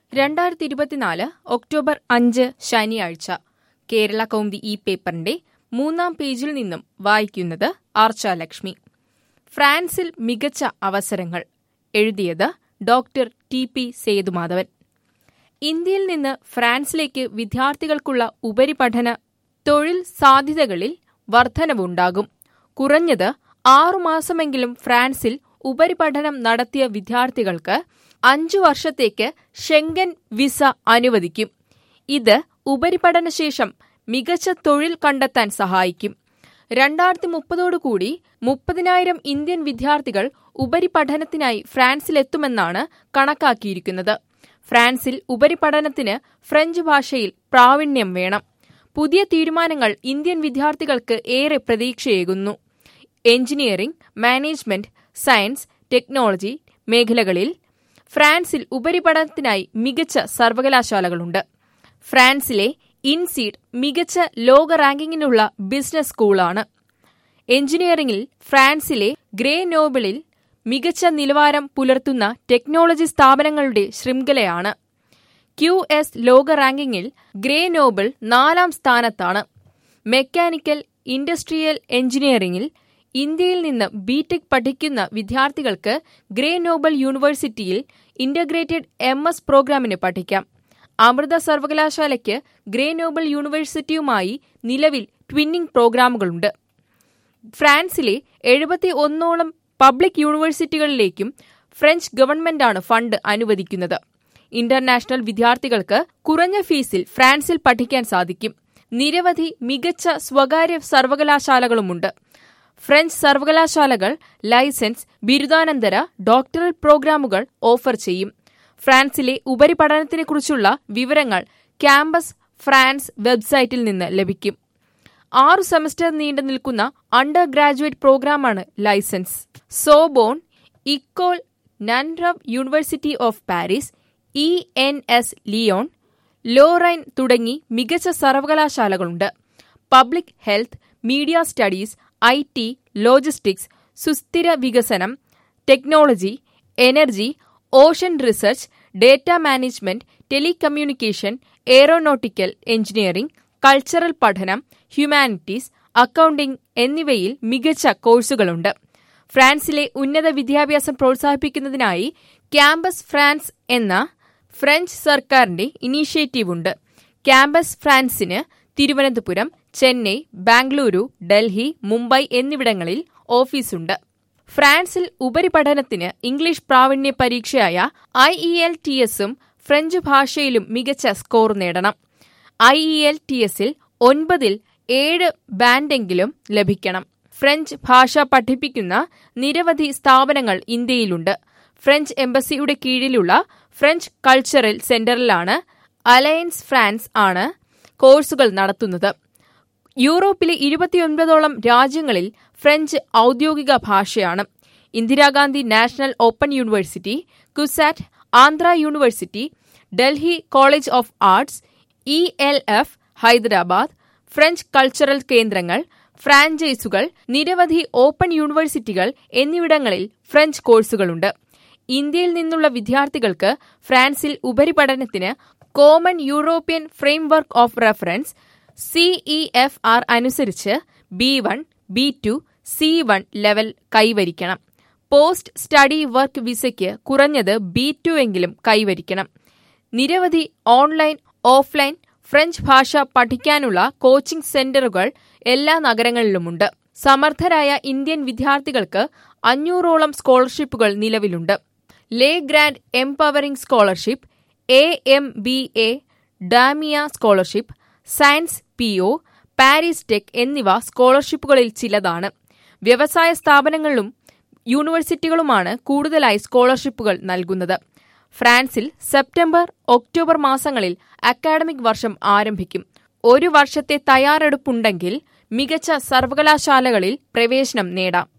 രണ്ടായിരത്തി ഇരുപത്തിനാല് ഒക്ടോബർ അഞ്ച് ശനിയാഴ്ച കേരള കൗമുദി ഈ പേപ്പറിന്റെ മൂന്നാം പേജിൽ നിന്നും വായിക്കുന്നത് ആർച്ച ലക്ഷ്മി ഫ്രാൻസിൽ മികച്ച അവസരങ്ങൾ എഴുതിയത് ഡോക്ടർ ടി പി സേതുമാധവൻ ഇന്ത്യയിൽ നിന്ന് ഫ്രാൻസിലേക്ക് വിദ്യാർത്ഥികൾക്കുള്ള ഉപരിപഠന തൊഴിൽ സാധ്യതകളിൽ വർധനവുണ്ടാകും കുറഞ്ഞത് ആറുമാസമെങ്കിലും ഫ്രാൻസിൽ ഉപരിപഠനം നടത്തിയ വിദ്യാർത്ഥികൾക്ക് അഞ്ചു വർഷത്തേക്ക് ഷെങ്കൻ വിസ അനുവദിക്കും ഇത് ഉപരിപഠനശേഷം മികച്ച തൊഴിൽ കണ്ടെത്താൻ സഹായിക്കും രണ്ടായിരത്തി മുപ്പതോടുകൂടി മുപ്പതിനായിരം ഇന്ത്യൻ വിദ്യാർത്ഥികൾ ഉപരിപഠനത്തിനായി ഫ്രാൻസിലെത്തുമെന്നാണ് കണക്കാക്കിയിരിക്കുന്നത് ഫ്രാൻസിൽ ഉപരിപഠനത്തിന് ഫ്രഞ്ച് ഭാഷയിൽ പ്രാവീണ്യം വേണം പുതിയ തീരുമാനങ്ങൾ ഇന്ത്യൻ വിദ്യാർത്ഥികൾക്ക് ഏറെ പ്രതീക്ഷയേകുന്നു എഞ്ചിനീയറിംഗ് മാനേജ്മെന്റ് സയൻസ് ടെക്നോളജി മേഖലകളിൽ ഫ്രാൻസിൽ ഉപരിപഠനത്തിനായി മികച്ച സർവകലാശാലകളുണ്ട് ഫ്രാൻസിലെ ഇൻസീഡ് മികച്ച ലോക റാങ്കിങ്ങിനുള്ള ബിസിനസ് സ്കൂളാണ് എഞ്ചിനീയറിംഗിൽ ഫ്രാൻസിലെ ഗ്രേ നോബിളിൽ മികച്ച നിലവാരം പുലർത്തുന്ന ടെക്നോളജി സ്ഥാപനങ്ങളുടെ ശൃംഖലയാണ് ക്യു എസ് ലോക റാങ്കിങ്ങിൽ ഗ്രേ നോബിൾ നാലാം സ്ഥാനത്താണ് മെക്കാനിക്കൽ ഇൻഡസ്ട്രിയൽ എഞ്ചിനീയറിംഗിൽ ഇന്ത്യയിൽ നിന്ന് ബിടെക് പഠിക്കുന്ന വിദ്യാർത്ഥികൾക്ക് ഗ്രേ നോബൽ യൂണിവേഴ്സിറ്റിയിൽ ഇന്റഗ്രേറ്റഡ് എം എസ് പ്രോഗ്രാമിന് പഠിക്കാം അമൃത സർവകലാശാലയ്ക്ക് ഗ്രേ നോബൽ യൂണിവേഴ്സിറ്റിയുമായി നിലവിൽ ട്വിന്നിംഗ് പ്രോഗ്രാമുകളുണ്ട് ഫ്രാൻസിലെ എഴുപത്തി ഒന്നോളം പബ്ലിക് യൂണിവേഴ്സിറ്റികളിലേക്കും ഫ്രഞ്ച് ഗവൺമെന്റാണ് ഫണ്ട് അനുവദിക്കുന്നത് ഇന്റർനാഷണൽ വിദ്യാർത്ഥികൾക്ക് കുറഞ്ഞ ഫീസിൽ ഫ്രാൻസിൽ പഠിക്കാൻ സാധിക്കും നിരവധി മികച്ച സ്വകാര്യ സർവകലാശാലകളുമുണ്ട് ഫ്രഞ്ച് സർവകലാശാലകൾ ലൈസൻസ് ബിരുദാനന്തര ഡോക്ടറൽ പ്രോഗ്രാമുകൾ ഓഫർ ചെയ്യും ഫ്രാൻസിലെ ഉപരിപഠനത്തിനെക്കുറിച്ചുള്ള വിവരങ്ങൾ ക്യാമ്പസ് ഫ്രാൻസ് വെബ്സൈറ്റിൽ നിന്ന് ലഭിക്കും ആറു സെമസ്റ്റർ നീണ്ടു നിൽക്കുന്ന അണ്ടർ ഗ്രാജുവേറ്റ് പ്രോഗ്രാമാണ് licence സോബോൺ ഇക്കോൾ നൻറവ് university of Paris E N S Leon Lorraine തുടങ്ങി മികച്ച സർവകലാശാലകളുണ്ട് public health media studies I T logistics സുസ്ഥിര വികസനം technology energy Ocean research data management telecommunication aeronautical engineering cultural പഠനം ഹ്യൂമാനിറ്റീസ് അക്കൌണ്ടിംഗ് എന്നിവയിൽ മികച്ച കോഴ്സുകളുണ്ട് ഫ്രാൻസിലെ ഉന്നത വിദ്യാഭ്യാസം പ്രോത്സാഹിപ്പിക്കുന്നതിനായി ക്യാമ്പസ് ഫ്രാൻസ് എന്ന ഫ്രഞ്ച് സർക്കാരിന്റെ ഇനീഷ്യേറ്റീവ് ഉണ്ട് ക്യാമ്പസ് ഫ്രാൻസിന് തിരുവനന്തപുരം ചെന്നൈ ബാംഗ്ലൂരു ഡൽഹി മുംബൈ എന്നിവിടങ്ങളിൽ ഓഫീസുണ്ട് ഫ്രാൻസിൽ ഉപരിപഠനത്തിന് ഇംഗ്ലീഷ് പ്രാവീണ്യ പരീക്ഷയായ ഐ ഇ എൽ ടി എസും ഫ്രഞ്ച് ഭാഷയിലും മികച്ച സ്കോർ നേടണം ഐ ഇ എൽ ടി എസിൽ ഒൻപതിൽ ഏഴ് ബാൻഡെങ്കിലും ലഭിക്കണം ഫ്രഞ്ച് ഭാഷ പഠിപ്പിക്കുന്ന നിരവധി സ്ഥാപനങ്ങൾ ഇന്ത്യയിലുണ്ട് ഫ്രഞ്ച് എംബസിയുടെ കീഴിലുള്ള ഫ്രഞ്ച് കൾച്ചറൽ സെന്ററിലാണ് അലയൻസ് ഫ്രാൻസ് ആണ് കോഴ്സുകൾ നടത്തുന്നത് യൂറോപ്പിലെ ഇരുപത്തിയൊൻപതോളം രാജ്യങ്ങളിൽ ഫ്രഞ്ച് ഔദ്യോഗിക ഭാഷയാണ് Indira Gandhi national open university CUSAT Andhra university Delhi college of arts E L F Hyderabad French cultural കേന്ദ്രങ്ങൾ ഫ്രാഞ്ചൈസുകൾ നിരവധി ഓപ്പൺ യൂണിവേഴ്സിറ്റികൾ എന്നിവിടങ്ങളിൽ ഫ്രഞ്ച് കോഴ്സുകളുണ്ട് ഇന്ത്യയിൽ നിന്നുള്ള വിദ്യാർത്ഥികൾക്ക് ഫ്രാൻസിൽ ഉപരിപഠനത്തിന് common European framework of reference C E F R അനുസരിച്ച് B one B two C one level കൈവരിക്കണം പോസ്റ്റ് സ്റ്റഡി വർക്ക് വിസയ്ക്ക് കുറഞ്ഞത് ബി ടു എങ്കിലും കൈവരിക്കണം നിരവധി ഓൺലൈൻ ഓഫ്ലൈൻ ഫ്രഞ്ച് ഭാഷ പഠിക്കാനുള്ള കോച്ചിംഗ് സെന്ററുകൾ എല്ലാ നഗരങ്ങളിലുമുണ്ട് സമർത്ഥരായ ഇന്ത്യൻ വിദ്യാർത്ഥികൾക്ക് അഞ്ഞൂറോളം സ്കോളർഷിപ്പുകൾ നിലവിലുണ്ട് le grand empowering scholarship A M B A ഡാമിയ scholarship science P O Paris tech എന്നിവ സ്കോളർഷിപ്പുകളിൽ ചിലതാണ് വ്യവസായ സ്ഥാപനങ്ങളിലും യൂണിവേഴ്സിറ്റികളുമാണ് കൂടുതലായി സ്കോളർഷിപ്പുകൾ നൽകുന്നത് ഫ്രാൻസിൽ സെപ്റ്റംബർ ഒക്ടോബർ മാസങ്ങളിൽ അക്കാഡമിക് വർഷം ആരംഭിക്കും ഒരു വർഷത്തെ തയ്യാറെടുപ്പുണ്ടെങ്കിൽ മികച്ച സർവകലാശാലകളിൽ പ്രവേശനം നേടാം